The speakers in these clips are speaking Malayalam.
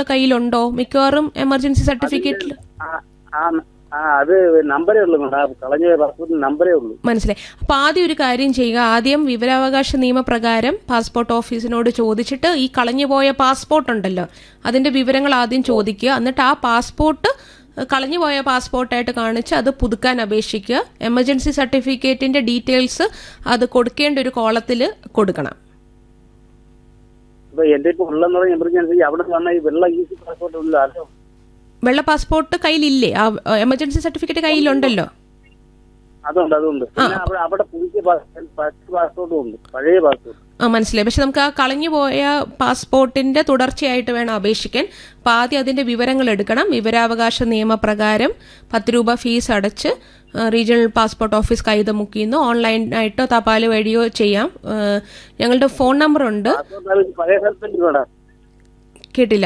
വിവരങ്ങൾ കയ്യിലുണ്ടോ മിക്കവാറും എമർജൻസി സർട്ടിഫിക്കറ്റിൽ ആ ആ ആ അത് നമ്പരേ ഉള്ളൂ മേഡം ആ കളഞ്ഞ പാസ്പോർട്ടിന് നമ്പരേ ഉള്ളൂ മനസ്സിലായി അപ്പൊ ആദ്യം ഒരു കാര്യം ചെയ്യുക ആദ്യം വിവരാവകാശ നിയമപ്രകാരം പാസ്പോർട്ട് ഓഫീസിനോട് ചോദിച്ചിട്ട് ഈ കളഞ്ഞുപോയ പാസ്പോർട്ട് ഉണ്ടല്ലോ അതിന്റെ വിവരങ്ങൾ ആദ്യം ചോദിക്കുക എന്നിട്ട് ആ പാസ്പോർട്ട് കളഞ്ഞുപോയ പാസ്പോർട്ടായിട്ട് കാണിച്ച് അത് പുതുക്കാൻ അപേക്ഷിക്കുക എമർജൻസി സർട്ടിഫിക്കറ്റിന്റെ ഡീറ്റെയിൽസ് അത് കൊടുക്കേണ്ട ഒരു കോളത്തിൽ കൊടുക്കണം ഇപ്പൊ എന്റെ ഇപ്പൊ ഉള്ളെന്ന് പറഞ്ഞ എമർജൻസി അവിടെ വന്ന ഈ വെള്ള ഈസി പാസ്പോർട്ട് ഉള്ള അല്ലോ വെള്ള പാസ്പോർട്ട് കയ്യിലില്ലേ ആ എമർജൻസി സർട്ടിഫിക്കറ്റ് കയ്യിലുണ്ടല്ലോ അതുണ്ട് അതുണ്ട് പിന്നെ അവിടെ അവിടെ പുതിയ പാസ്പോർട്ടും ഉണ്ട് പഴയ പാസ്പോർട്ട് ആ മനസ്സിലായി പക്ഷെ നമുക്ക് ആ കളഞ്ഞു പോയ പാസ്പോർട്ടിന്റെ തുടർച്ചയായിട്ട് വേണം അപേക്ഷിക്കാൻ അപ്പൊ ആദ്യം അതിന്റെ വിവരങ്ങൾ എടുക്കണം വിവരാവകാശ നിയമപ്രകാരം പത്ത് രൂപ ഫീസ് അടച്ച് ആ, റീജിയണൽ പാസ്പോർട്ട് ഓഫീസ് കൈതമുക്കിന്ന് ഓൺലൈനായിട്ടോ തപാൽ വഴിയോ ചെയ്യാം ആ, ഞങ്ങളുടെ ഫോൺ നമ്പർ ഉണ്ട് പാസ്പോർട്ട് പഴയ സ്ഥലത്തല്ലേ മേഡം കേട്ടില്ല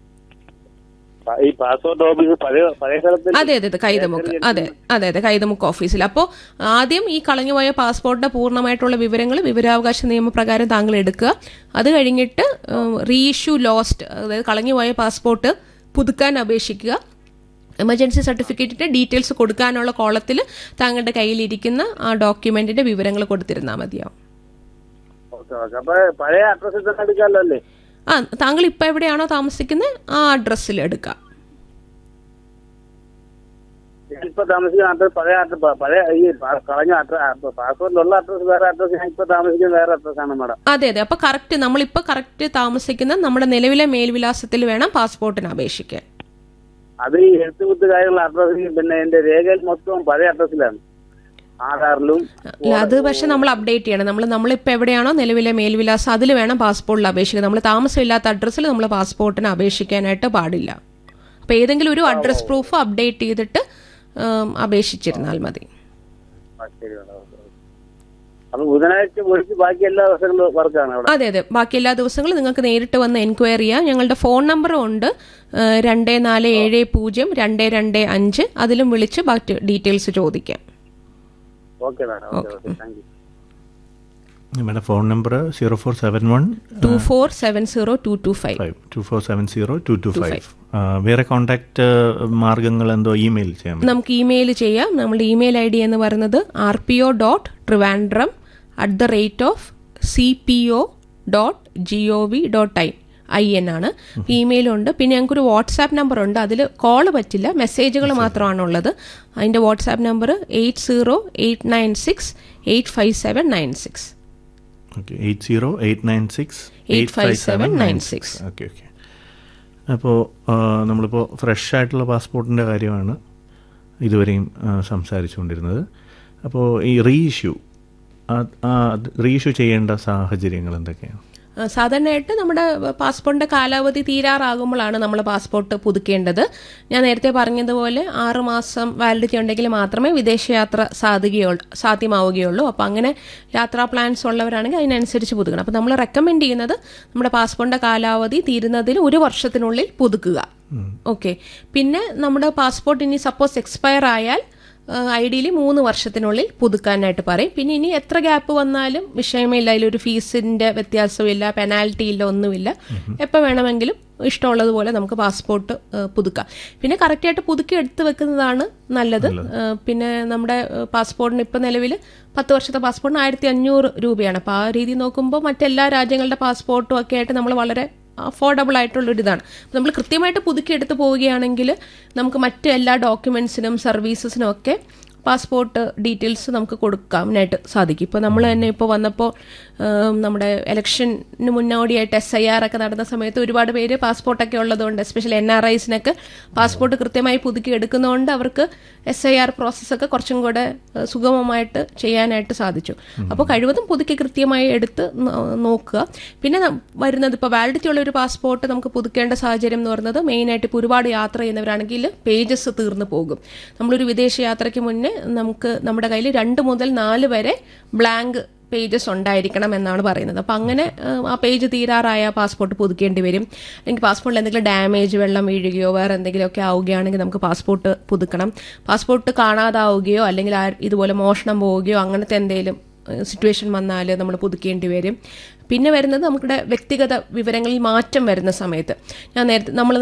ഈ പാസ്പോർട്ട് ഓഫീസ് പഴയ പഴയ സ്ഥലത്ത് അതെ അതെ അതെ കൈതമുക്ക് അതെ അതെ അതെ കൈതമുക്ക് ഓഫീസിൽ അപ്പോൾ ആദ്യം ഈ കളഞ്ഞുപോയ പാസ്പോർട്ടിന്റെ പൂർണ്ണമായിട്ടുള്ള വിവരങ്ങൾ വിവരാവകാശ നിയമപ്രകാരം താങ്കൾ എടുക്കുക അത് കഴിഞ്ഞിട്ട് റീഇഷ്യൂ ലോസ്റ്റ് അതായത് കളഞ്ഞുപോയ പാസ്പോർട്ട് പുതുക്കാൻ അപേക്ഷിക്കുക എമർജൻസി സർട്ടിഫിക്കറ്റിന്റെ ഡീറ്റെയിൽസ് കൊടുക്കാനുള്ള കോളത്തിൽ താങ്കളുടെ കയ്യിലിരിക്കുന്ന ആ ഡോക്യുമെന്റിന്റെ വിവരങ്ങൾ കൊടുത്തിരുന്നാൽ മതിയാവും ഓക്കെ ഓക്കെ അപ്പൊ പഴയ അഡ്രസ്സിൽ തന്നെ എടുക്കാമല്ലോ അല്ലേ ആ താങ്കൾ ഇപ്പൊ എവിടെയാണോ താമസിക്കുന്നത് ആ അഡ്രസ്സിൽ എടുക്കാം ഞാനിപ്പോ താമസിക്കുന്ന അഡ്രസ് പഴയ അഡ്രസ് പഴയ ഈ പ- കളഞ്ഞ അഡ്രസ് പാസ്പോർട്ടിലുള്ള അഡ്രസ് വേറെ അഡ്രസ് ഞാൻ ഇപ്പൊ താമസിക്കുന്ന വേറെ അഡ്രസ്സാണ് മേഡം അതെ അതെ അപ്പൊ കറക്റ്റ് നമ്മളിപ്പോ കറക്റ്റ് താമസിക്കുന്ന നമ്മുടെ നിലവിലെ മേൽവിലാസത്തിൽ വേണം പാസ്പോർട്ടിന് അപേക്ഷിക്കാൻ അത് ഈ എഴുത്തുകുത്തുകാരുള്ള അഡ്രസ് പിന്നെ എന്റെ രേഖയിൽ മൊത്തം പഴയ അഡ്രസ്സിലാണ് ആധാറിലും അല്ല അത് പക്ഷെ നമ്മൾ അപ്ഡേറ്റ് ചെയ്യണം നമ്മൾ നമ്മളിപ്പോൾ എവിടെയാണോ നിലവിലെ മേൽവിലാസം അതിൽ വേണം പാസ്പോർട്ടിൽ അപേക്ഷിക്കാൻ നമ്മൾ താമസമില്ലാത്ത അഡ്രസ്സിൽ നമ്മൾ പാസ്പോർട്ടിന് അപേക്ഷിക്കാനായിട്ട് പാടില്ല അപ്പോൾ ഏതെങ്കിലും ഒരു അഡ്രസ് പ്രൂഫ് അപ്ഡേറ്റ് ചെയ്തിട്ട് ഉം, അപേക്ഷിച്ചിരുന്നാൽ മതി ആ, ശരി മേഡം ഓക്കെ, ഓക്കെ. അപ്പൊ ബുധനാഴ്ച ഒഴിച്ച് ബാക്കി എല്ലാ ദിവസങ്ങളും വർക്കാണ് അവിടെ അതെ അതെ ബാക്കി എല്ലാ ദിവസങ്ങളും നിങ്ങൾക്ക് നേരിട്ട് വന്ന് എൻക്വയറി ചെയ്യാം ഞങ്ങളുടെ ഫോൺ നമ്പറും ഉണ്ട് ഏഹ്, രണ്ട് നാല് ഏഴ് പൂജ്യം രണ്ട് രണ്ട് അഞ്ച് അതിലും വിളിച്ച് ബാക്കി ഡീറ്റെയിൽസ് ചോദിക്കാം okay madam okay okay thank you madam phone number zero four seven one two four seven zero two two five five two four seven zero two two five വേറെ കോൺടാക്ട് മാർഗങ്ങൾ എന്തോ ഇമെയിൽ ചെയ്യാൻ പറ്റും നമുക്ക് ഇമെയിൽ ചെയ്യാം നമ്മുടെ ഇമെയിൽ ഐ ഡി എന്ന് പറയുന്നത് R P O dot Trivandrum at the rate of C P O dot G O V dot I I N ആണ് ഇമെയിലുണ്ട് പിന്നെ ഞങ്ങൾക്കൊരു വാട്സാപ്പ് നമ്പർ ഉണ്ട് അതിൽ കോൾ പറ്റില്ല മെസ്സേജുകൾ മാത്രമാണുള്ളത് അതിൻ്റെ WhatsApp number eight zero eight nine six eight five seven nine six okay eight zero eight nine six 85796. Okay okay അപ്പോൾ നമ്മളിപ്പോൾ ഫ്രഷ് ആയിട്ടുള്ള പാസ്പോർട്ടിൻ്റെ കാര്യമാണ് ഇതുവരെയും ആ, സംസാരിച്ചുകൊണ്ടിരുന്നത് അപ്പോൾ ഈ റീഇഷ്യൂ റീഇഷ്യൂ ചെയ്യേണ്ട സാഹചര്യങ്ങൾ എന്തൊക്കെയാണ് ആ, സാധാരണയായിട്ട് നമ്മുടെ പാസ്പോർട്ടിന്റെ കാലാവധി തീരാറാകുമ്പോഴാണ് നമ്മൾ പാസ്പോർട്ട് പുതുക്കേണ്ടത് ഞാൻ നേരത്തെ പറഞ്ഞതുപോലെ ആറ് മാസം വാലിഡിറ്റി ഉണ്ടെങ്കിൽ മാത്രമേ വിദേശയാത്ര സാധിക്കുകയുള്ളൂ സാധ്യമാവുകയുള്ളൂ അപ്പോൾ അങ്ങനെ യാത്രാ പ്ലാൻസ് ഉള്ളവരാണെങ്കിൽ അതിനനുസരിച്ച് പുതുക്കണം അപ്പോൾ നമ്മൾ റെക്കമെൻഡ് ചെയ്യുന്നത് നമ്മുടെ പാസ്പോർട്ടിന്റെ കാലാവധി തീരുന്നതിന് ഒരു വർഷത്തിനുള്ളിൽ പുതുക്കുക ഓക്കെ പിന്നെ നമ്മുടെ പാസ്പോർട്ട് ഇനി സപ്പോസ് എക്സ്പയർ ആയാൽ ഐഡിയലി മൂന്ന് വർഷത്തിനുള്ളിൽ പുതുക്കാനായിട്ട് പറയും പിന്നെ ഇനി എത്ര ഗ്യാപ്പ് വന്നാലും വിഷയമില്ല അതിലൊരു ഫീസിന്റെ വ്യത്യാസമില്ല പെനാൽറ്റി ഇല്ല ഒന്നുമില്ല എപ്പോൾ വേണമെങ്കിലും ഇഷ്ടമുള്ളതുപോലെ നമുക്ക് പാസ്പോർട്ട് ഏഹ്, പുതുക്കാം പിന്നെ കറക്റ്റായിട്ട് പുതുക്കി എടുത്ത് വെക്കുന്നതാണ് നല്ലത് ഏഹ്, പിന്നെ നമ്മുടെ ഏഹ്, പാസ്പോർട്ടിന് ഇപ്പം നിലവിൽ പത്ത് വർഷത്തെ പാസ്പോർട്ടിന് ആയിരത്തി അഞ്ഞൂറ് രൂപയാണ് അപ്പോൾ ആ രീതി നോക്കുമ്പോൾ മറ്റെല്ലാ രാജ്യങ്ങളുടെ പാസ്പോർട്ടും ഒക്കെ ആയിട്ട് നമ്മൾ വളരെ അഫോർഡബിൾ ആയിട്ടുള്ളൊരിതാണ് നമ്മൾ കൃത്യമായിട്ട് പുതുക്കി എടുത്ത് പോവുകയാണെങ്കിൽ നമുക്ക് മറ്റ് എല്ലാ ഡോക്യുമെന്റ്സിനും സർവീസസിനും ഒക്കെ പാസ്പോർട്ട് ഡീറ്റെയിൽസ് നമുക്ക് കൊടുക്കാനായിട്ട് സാധിക്കും ഇപ്പോൾ നമ്മൾ തന്നെ ഇപ്പോൾ വന്നപ്പോൾ ഉം, നമ്മുടെ ഇലക്ഷന് മുന്നോടിയായിട്ട് എസ് ഐ ആർ ഒക്കെ നടന്ന സമയത്ത് ഒരുപാട് പേര് പാസ്പോർട്ടൊക്കെ ഉള്ളതുകൊണ്ട് എസ്പെഷ്യലി എൻ ആർ ഐസിനൊക്കെ പാസ്പോർട്ട് കൃത്യമായി പുതുക്കി എടുക്കുന്നതുകൊണ്ട് അവർക്ക് എസ് ഐ ആർ പ്രോസസ്സൊക്കെ കുറച്ചും കൂടെ ഏഹ്, സുഗമമായിട്ട് ചെയ്യാനായിട്ട് സാധിച്ചു അപ്പോൾ കഴിവതും പുതുക്കി കൃത്യമായി എടുത്ത് നോ- നോക്കുക പിന്നെ നം- വരുന്നത് ഇപ്പോൾ വാലിഡിറ്റി ഉള്ള ഒരു പാസ്പോർട്ട് നമുക്ക് പുതുക്കേണ്ട സാഹചര്യം എന്ന് പറയുന്നത് മെയിനായിട്ട് ഇപ്പോൾ ഒരുപാട് യാത്ര ചെയ്യുന്നവരാണെങ്കിൽ പേജസ് തീർന്നു പോകും നമ്മളൊരു വിദേശ യാത്രയ്ക്ക് മുന്നേ നമുക്ക് നമ്മുടെ കയ്യിൽ രണ്ട് മുതൽ നാല് വരെ ബ്ലാങ്ക് പേജസ് ഉണ്ടായിരിക്കണം എന്നാണ് പറയുന്നത് അപ്പം അങ്ങനെ ഏഹ്, ആ പേജ് തീരാറായ പാസ്പോർട്ട് പുതുക്കേണ്ടി വരും അല്ലെങ്കിൽ പാസ്പോർട്ടിൽ എന്തെങ്കിലും ഡാമേജ് വെള്ളം വീഴുകയോ വേറെ എന്തെങ്കിലുമൊക്കെ ആവുകയാണെങ്കിൽ നമുക്ക് പാസ്പോർട്ട് പുതുക്കണം പാസ്പോർട്ട് കാണാതാവുകയോ അല്ലെങ്കിൽ ആ- ഇതുപോലെ മോഷണം പോവുകയോ അങ്ങനത്തെ എന്തെങ്കിലും സിറ്റുവേഷൻ വന്നാൽ നമ്മൾ പുതുക്കേണ്ടി വരും പിന്നെ വരുന്നത് നമ്മുടെ വ്യക്തിഗത വിവരങ്ങളിൽ മാറ്റം വരുന്ന സമയത്ത് ഞാൻ നേരത്തെ നമ്മൾ